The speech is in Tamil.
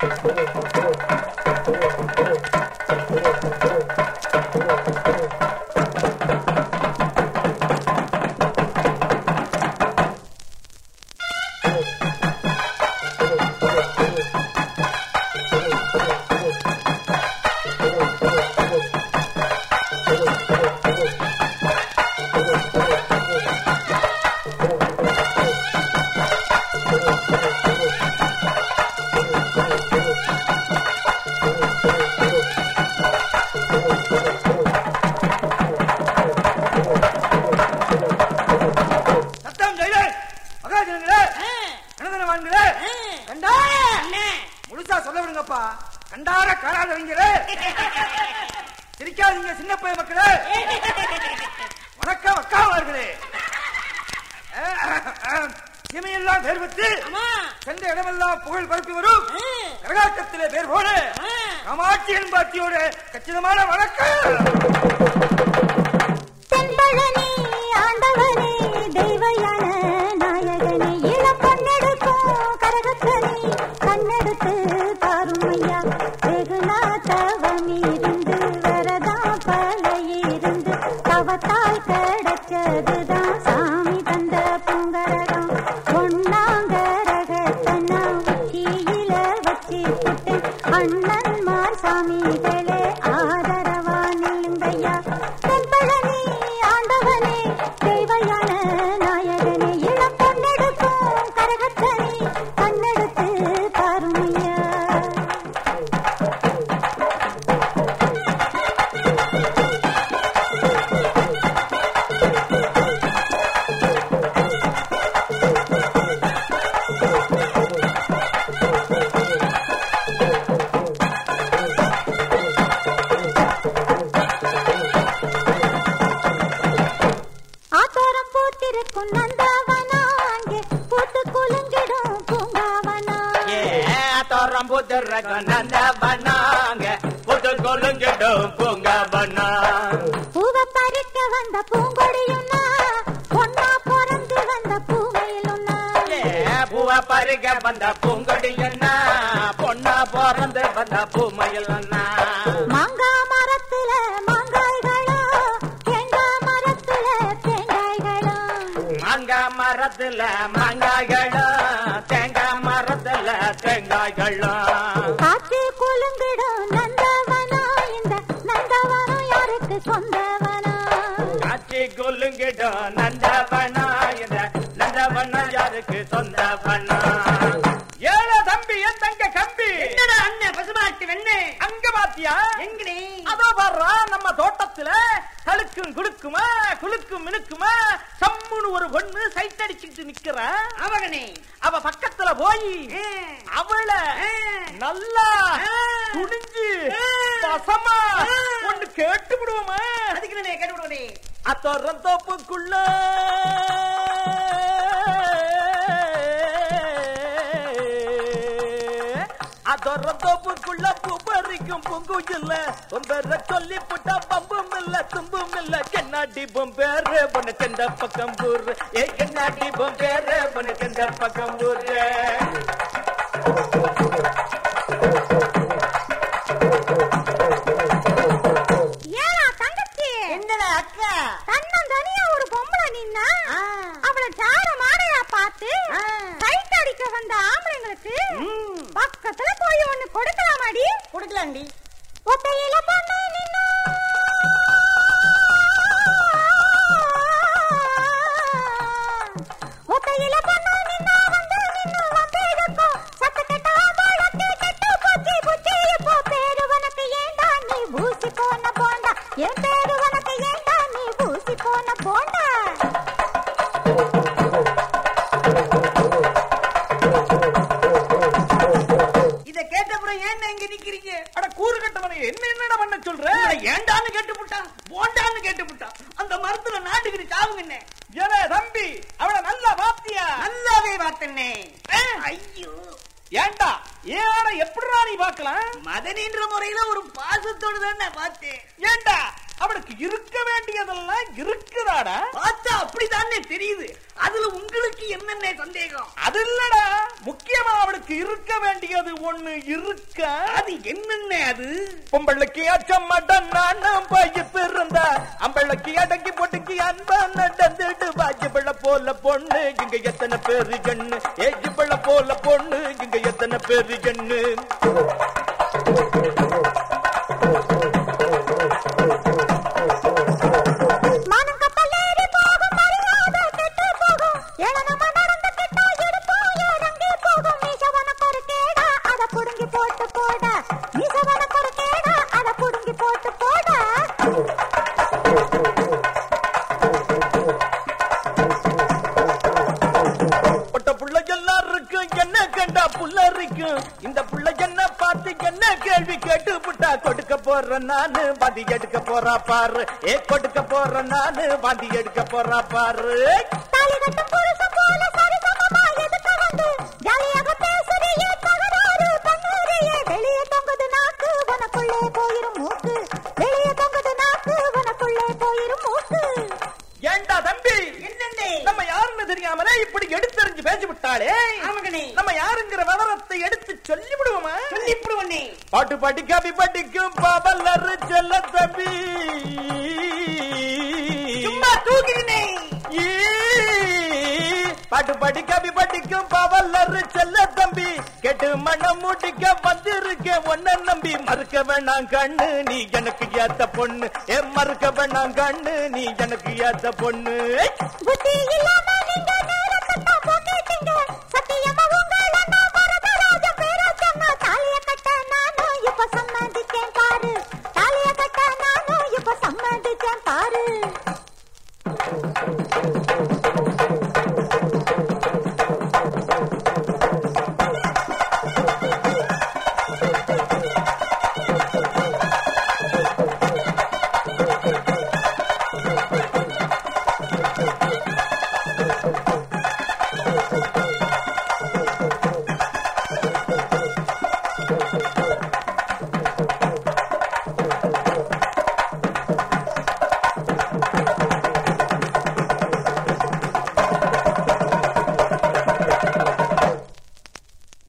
சத்தம் ஜெயிலர் மகாஜனங்களே கணதனவான்களே கண்டா முழுசா சொல்ல விடுங்கப்பா கண்டார காராதவங்களே சிரிக்காதீங்க சின்ன பைய மக்களே வணக்கம் அக்காவார்களே இமையெல்லாம் பேர் பெற்று சென்ற இடமெல்லாம் புகழ் பரப்பி வரும் கரகாட்டத்திலே பேர் போல காமாட்சி என்பாட்டியோட கச்சிதமான வணக்கம் தென்பழனி ஆண்டவனே தெய்வயான நாயகனே இளம் பொன்னெடுக்கும் கரகத்தனி கண்ணெடுத்து பாருமையா வெகு நாத்தவம் இருந்து வரதா பல இருந்து தவத்தால் கிடைச்சதுதான் சாமி தந்த பூங்கரகம் பொன்னாங்கரகத்தனா உச்சியில வச்சு புட்டேன் அண்ணன்மார் சாமிகளே ஆதரவா நில்லுங்கய்யா தென்பழனி ஆண்டவனே தெய்வயான நாயகனே இளம் பொன்னெடுக்கும் கரகத்தனி கண்ணெடுத்து பாருமையா ஆத்தோரம் பூத்திருக்கும் நந்தாவனா அங்கே பூத்து குலுங்கிடும் பூங்காவனா தோறம் புதுரகம் நந்தவனாங்க புது கொலுங்கிடும் பூங்க பண்ணா பூவை பறிக்க வந்த பூங்கொடியும்னா பொன்னா பிறந்து வந்த பூவையிலும்னா பூவ பருக வந்த பூங்கொடியன்னா பொண்ணா பிறந்து வந்த பூமையிலன்னா மாங்கா மரத்துல மாங்காய்களோ தேங்காய் மரத்துல தேங்காய்களோ மாங்கா மரத்துல மாங்காய்களும் தேங்காய் மரத்துல தேங்காய்களும் காற்று குலுங்கிடும் நந்தவனம் இந்த நந்தவனம் யாருக்கு சொந்தவனம் காட்சி கொல்லுங்கிடும் நந்தவனா இந்த நந்தவனா யாருக்கு சொந்தவனா ஏழ தம்பி என் தங்க கம்பி என்னடா அண்ணன் பசுமாட்டு வெண்ணே அங்க பாத்தியா எங்கடி அதோ பாடுறா நம்ம தோட்டத்துல கழுக்கும் குடுக்குமா குலுக்கும் மினுக்குமா சம்முன்னு ஒரு பொண்ணு சைட் அடிச்சுக்கிட்டு நிக்கிறா அவகனே அவ பக்கத்துல போய் அவள நல்லா துணிஞ்சு பசமா ஒண்ணு கேட்டு விடுவோமா அதுக்கு என்ன கேட்டு விடுவனே அத்தோரம் தோப்புக்குள்ள அதோரம் தோப்புக்குள்ள பூ பறிக்கும் பூங்குயில்ல உம்பேர சொல்லி புட்டா பம்பும் இல்ல தும்பும் இல்ல கண்ணாடி பொம்பேரு பொண்ணு செந்த பக்கம் ஊரு ஏ கண்ணாடி பொம்பேரு பொண்ணு செந்த பக்கம் ஊரு ஏடா தங்கச்சி என்னடா அக்கா தன்னன் தனியா ஒரு பொம்பளை நின்னா அவள ஜார மாடையா பார்த்து சைட் அடிக்க வந்த ஆம்பளைங்களுக்கு பக்கத்துல போய் ஒண்ணு கொடுக்கலாமாடி கொடுக்கலாண்டி ஒத்தையில பொண்ணு நின்னா ஒத்தையில பொண்ணு நின்னா வந்து நின்னு வந்தேதுக்கும் சத்து கெட்ட ஆம்பளத்தை கெட்டு போச்சு புச்சி இப்போ பேரு உனக்கு ஏண்டா நீ பூசி போன போண்டா என் பேரு உனக்கு ஏண்டா நீ பூசி போன போண்டா இத கேட்டப்புறம் ஏன் இங்க நிக்கிறீங்க அட கூறு கட்டவனே என்ன என்னடா பண்ண சொல்ற ஏண்டான்னு கேட்டு புட்டான் போண்டான்னு கேட்டு புட்டான் அந்த மரத்துல நாட்டுக்கிட்டு சாவுங்கண்ணே ஏலே தம்பி அவள நல்லா பாத்தியா நல்லாவே பார்த்தனே ஐயோ ஏண்டா ஏன எப்படிடா நீ பார்க்கலாம் மதனின்ற முறையில ஒரு பாசத்தோடு தான் நான் பார்த்தேன் ஏண்டா அவளுக்கு இருக்க வேண்டியதெல்லாம் இருக்குதாடா பார்த்தா அப்படித்தானே தெரியுது அதுல உங்களுக்கு என்னென்ன சந்தேகம் அது இல்லடா முக்கியமா அவளுக்கு இருக்க வேண்டியது ஒண்ணு இருக்க அது என்னென்ன அது பொம்பளைக்கு அச்சம் மட்டன் நானும் பையத்து இருந்தா அம்பளைக்கு அடங்கி பொட்டுக்கு அன்பா நடந்துட்டு பாஜி பிள்ளை போல பொண்ணு இங்க எத்தனை பேரு கண்ணு ஏஜி பிள்ளை போல பொண்ணு இங்க எத்தனை பேரு கண்ணு மானம் கப்பலேறி போகும் மரியாதை கெட்டு போகும் ஏளனமா நடந்துக்கிட்டா எடுப்போம் இறங்கி போகும் மீசவனுக்கு ஒரு கேடா அத புடுங்கி போட்டு போட மீசவனுக்கு ஒரு கேடா அத புடுங்கி போட்டு போட பொட்ட புள்ள எல்லாருக்கும் என்ன கண்டா புள்ள இருக்கும் இந்த புள்ள என்ன பார்த்து என்ன கேள்வி கேட்டு புட்டா கொடுக்க போற நானு பாதி எடுக்க போறா பாரு ஏ கொடுக்க போற நானு பாதி எடுக்க போறா பாரு தாலி கட்டும் புருஷன் போல சரிசமமா எதுக்க வந்து ஜாலியாக பேசுறியே தகராறு பண்ணுறியே வெளியே தொங்குது நாக்கு உனக்குள்ளே போயிரும் மூக்கு வெளியே தொங்குது நாக்கு உனக்குள்ளே போயிரும் மூக்கு ஏண்டா தம்பி என்னென்ன நம்ம யாருன்னு தெரியாமலே இப்படி எடுத்தறிஞ்சு பேசி விட்டாளே ஆமகனே நம்ம யாருங்கிற விவரத்தை எடுத்து சொல்லி விடுவோமா சொல்லிப்புடுவனே பாட்டு பாடி கவி படிக்கும் பாவல்லரு செல்ல தம்பி சும்மா தூக்கினே ஈ, பாட்டு பாடி கவி படிக்கும் பாவல்லரு செல்ல தம்பி கெட்டு மனம் முடிக்க வந்திருக்க ஒன்ன நம்பி மறுக்க வேணாம் கண்ணு நீ எனக்கு ஏத்த பொண்ணு ஏ மறுக்க வேணாம் கண்ணு நீ எனக்கு ஏத்த பொண்ணு புத்தி இல்லாம